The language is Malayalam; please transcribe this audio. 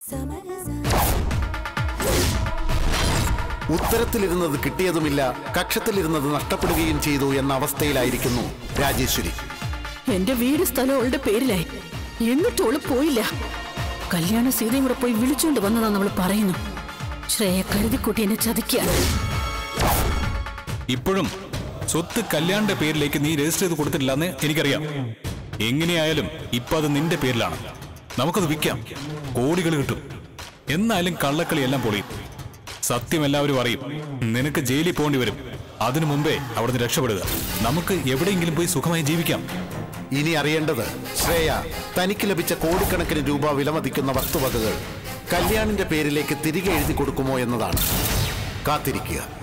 ഉത്തരത്തിലിരുന്നത് കിട്ടിയതുമില്ല കക്ഷത്തിലിരുന്നത് നഷ്ടപ്പെടുകയും ചെയ്തു എന്ന അവസ്ഥയിലായിരിക്കുന്നു രാജേശ്വരി എന്റെ വീട് സ്ഥലം അവളുടെ പേരിലായി എന്നിട്ടും അവള് പോയില്ല കല്യാണ സീതയും കൂടെ പോയി വിളിച്ചുകൊണ്ട് വന്നതാന്ന് അവള് പറയുന്നു ശ്രേയ കരുതിക്കുട്ടി എന്നെ ചതിക്കുകയാണ് ഇപ്പോഴും സ്വത്ത് കല്യാണിന്റെ പേരിലേക്ക് നീ രജിസ്റ്റർ ചെയ്ത് കൊടുത്തിട്ടില്ലെന്ന് എനിക്കറിയാം എങ്ങനെയായാലും ഇപ്പൊ അത് നിന്റെ പേരിലാണ് നമുക്കത് വിൽക്കാം കോടികൾ കിട്ടും എന്നാലും കള്ളക്കളി എല്ലാം പൊളിയും സത്യം എല്ലാവരും അറിയും നിനക്ക് ജയിലിൽ പോകേണ്ടി വരും അതിനു മുമ്പേ അവിടുന്ന് രക്ഷപ്പെടുക നമുക്ക് എവിടെയെങ്കിലും പോയി സുഖമായി ജീവിക്കാം ഇനി അറിയേണ്ടത് ശ്രേയ തനിക്ക് ലഭിച്ച കോടിക്കണക്കിന് രൂപ വിലമതിക്കുന്ന വസ്തുവകകൾ കല്യാണിന്റെ പേരിലേക്ക് തിരികെ എഴുതി കൊടുക്കുമോ എന്നതാണ് കാത്തിരിക്കുക